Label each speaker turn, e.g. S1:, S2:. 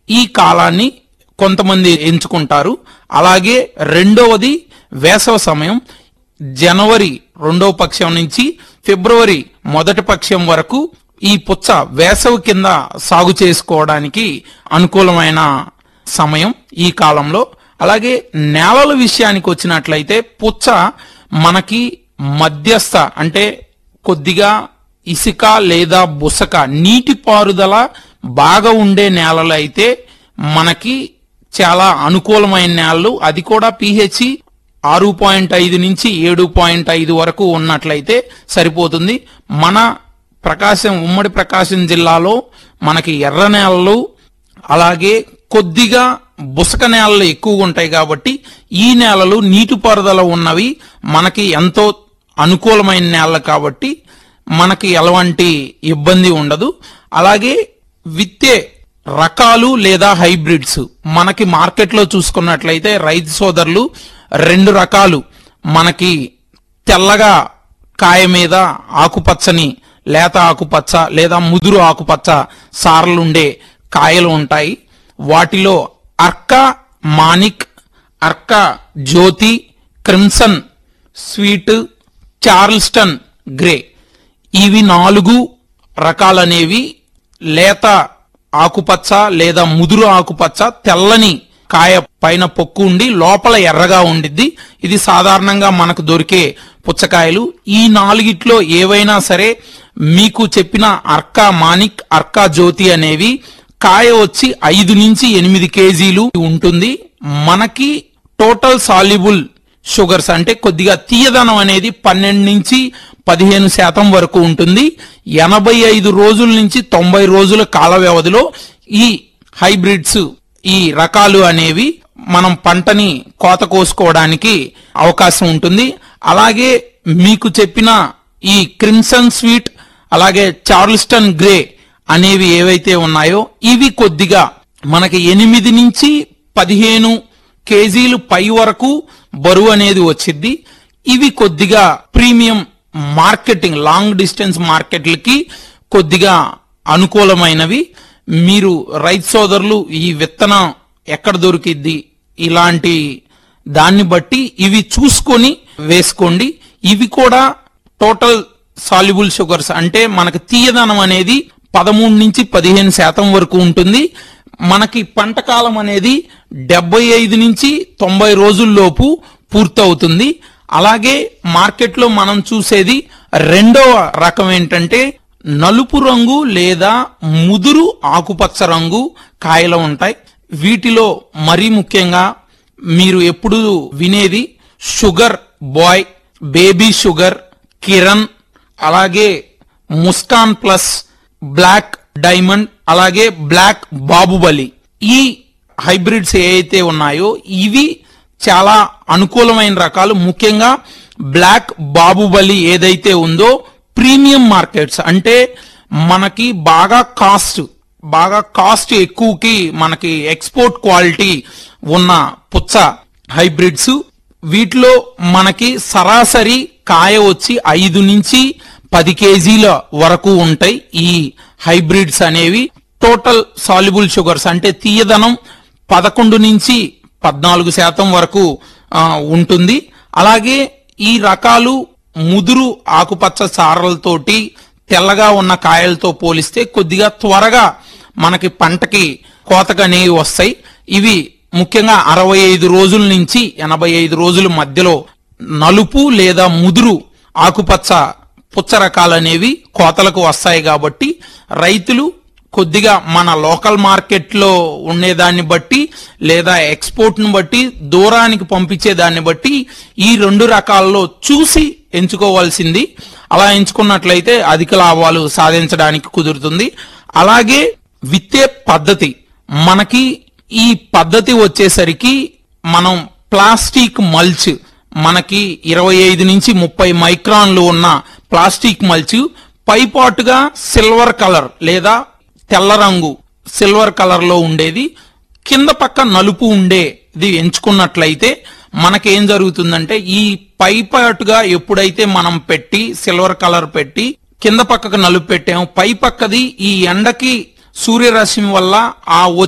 S1: ఈ కాలాన్ని కొంతమంది ఎంచుకుంటారు అలాగే రెండవది వేసవ సమయం జనవరి రెండవ పక్షం నుంచి ఫిబ్రవరి మొదటి పక్షం వరకు ఈ పుచ్చ వేసవి కింద సాగు చేసుకోవడానికి అనుకూలమైన సమయం ఈ కాలంలో అలాగే నేలల విషయానికి వచ్చినట్లయితే పుచ్చ మనకి మధ్యస్థ అంటే కొద్దిగా ఇసుక లేదా బుసక నీటి పారుదల బాగా ఉండే నేలలు అయితే మనకి చాలా అనుకూలమైన నేలలు అది కూడా పిహెచ్ ఆరు పాయింట్ ఐదు నుంచి ఏడు పాయింట్ ఐదు వరకు ఉన్నట్లయితే సరిపోతుంది మన ప్రకాశం ఉమ్మడి ప్రకాశం జిల్లాలో మనకి ఎర్ర నేలలు అలాగే కొద్దిగా బుసక నేలలు ఎక్కువగా ఉంటాయి కాబట్టి ఈ నేలలు నీటిపారుదల ఉన్నవి మనకి ఎంతో అనుకూలమైన నేలలు కాబట్టి మనకి ఎలాంటి ఇబ్బంది ఉండదు అలాగే విత్తే రకాలు లేదా హైబ్రిడ్స్ మనకి మార్కెట్లో చూసుకున్నట్లయితే రైతు సోదరులు రెండు రకాలు మనకి తెల్లగా కాయ మీద ఆకుపచ్చని లేత ఆకుపచ్చ లేదా ముదురు ఆకుపచ్చ సారలుండే కాయలు ఉంటాయి వాటిలో Arka Manik Arka Jyoti crimson sweet Charleston grey ఇవి నాలుగు రకాలనేవి లేత ఆకుపచ్చ లేదా ముదురు ఆకుపచ్చ తెల్లని కాయ పైన పొక్కు ఉండి లోపల ఎర్రగా ఉండిద్ది ఇది సాధారణంగా మనకు దొరికే పుచ్చకాయలు ఈ నాలుగిట్లో ఏవైనా సరే మీకు చెప్పిన అర్కా మానిక్ అర్కా జ్యోతి అనేవి కాయ వచ్చి ఐదు నుంచి ఎనిమిది కేజీలు ఉంటుంది మనకి టోటల్ సాల్యుబుల్ షుగర్స్ అంటే కొద్దిగా తీయదనం అనేది పన్నెండు నుంచి పదిహేను శాతం వరకు ఉంటుంది ఎనభై ఐదు రోజుల నుంచి తొంభై రోజుల కాల వ్యవధిలో ఈ హైబ్రిడ్స్ ఈ రకాలు అనేవి మనం పంటని కోత కోసుకోవడానికి అవకాశం ఉంటుంది అలాగే మీకు చెప్పిన ఈ క్రిమ్సన్ స్వీట్ అలాగే చార్ల్స్టన్ గ్రే అనేవి ఏవైతే ఉన్నాయో ఇవి కొద్దిగా మనకి ఎనిమిది నుంచి పదిహేను కేజీలు పై వరకు బరువు అనేది వచ్చింది ఇవి కొద్దిగా ప్రీమియం మార్కెటింగ్ లాంగ్ డిస్టెన్స్ మార్కెట్లకి కొద్దిగా అనుకూలమైనవి మీరు రైతు సోదరులు ఈ విత్తనం ఎక్కడ దొరికిద్ది ఇలాంటి దాన్ని బట్టి ఇవి చూసుకొని వేసుకోండి ఇవి కూడా టోటల్ సాల్యుబుల్ షుగర్స్ అంటే మనకి తీయదనం అనేది పదమూడు నుంచి పదిహేను శాతం వరకు ఉంటుంది మనకి పంట కాలం అనేది డెబ్బై ఐదు నుంచి తొంభై రోజుల్లోపు పూర్తవుతుంది అలాగే మార్కెట్లో మనం చూసేది రెండవ రకం ఏంటంటే నలుపు రంగు లేదా ముదురు ఆకుపచ్చ రంగు కాయలు ఉంటాయి వీటిలో మరీ ముఖ్యంగా మీరు ఎప్పుడు వినేది sugar boy baby sugar Kiran అలాగే ముస్కాన్ ప్లస్ బ్లాక్ డైమండ్ అలాగే బ్లాక్ బాబుబలి ఈ హైబ్రిడ్స్ ఏవైతే ఉన్నాయో ఇవి చాలా అనుకూలమైన రకాలు ముఖ్యంగా బ్లాక్ బాబుబలి ఏదైతే ఉందో ప్రీమియం మార్కెట్స్ అంటే మనకి బాగా కాస్ట్ బాగా కాస్ట్ ఎక్కువకి మనకి ఎక్స్పోర్ట్ క్వాలిటీ ఉన్న పుచ్చ హైబ్రిడ్స్ వీటిలో మనకి సరాసరి కాయ వచ్చి ఐదు నుంచి పది కేజీల వరకు ఉంటాయి ఈ హైబ్రిడ్స్ అనేవి టోటల్ సాల్యుబుల్ షుగర్స్ అంటే తీయదనం పదకొండు నుంచి పద్నాలుగు శాతం వరకు ఆ, ఉంటుంది అలాగే ఈ రకాలు ముదురు ఆకుపచ్చ సారలతోటి తెల్లగా ఉన్న కాయలతో పోలిస్తే కొద్దిగా త్వరగా మనకి పంటకి కోతకనేవి వస్తాయి ఇవి ముఖ్యంగా అరవై ఐదు రోజుల నుంచి ఎనభై ఐదు రోజుల మధ్యలో నలుపు లేదా ముదురు ఆకుపచ్చ పుచ్చ రకాలనేవి కోతలకు వస్తాయి కాబట్టి రైతులు కొద్దిగా మన లోకల్ మార్కెట్లో ఉండేదాన్ని బట్టి లేదా ఎక్స్పోర్ట్ ను బట్టి దూరానికి పంపించే దాన్ని బట్టి ఈ రెండు రకాల్లో చూసి ఎంచుకోవాల్సింది అలా ఎంచుకున్నట్లయితే అధిక లాభాలు సాధించడానికి కుదురుతుంది అలాగే విత్తే పద్ధతి మనకి ఈ పద్ధతి వచ్చేసరికి మనం ప్లాస్టిక్ మల్చ్ మనకి ఇరవై ఐదు నుంచి ముప్పై మైక్రాన్లు ఉన్న ప్లాస్టిక్ మల్చ్ పైపాటుగా సిల్వర్ కలర్ లేదా తెల్ల రంగు సిల్వర్ కలర్ లో ఉండేది కింద పక్క నలుపు ఉండేది ఎంచుకున్నట్లయితే మనకేం జరుగుతుందంటే ఈ పైపాటుగా ఎప్పుడైతే మనం పెట్టి సిల్వర్ కలర్ పెట్టి కింద పక్కకు నలుపు పెట్టాము పై పక్కది ఈ ఎండకి సూర్యరశ్మి వల్ల ఆ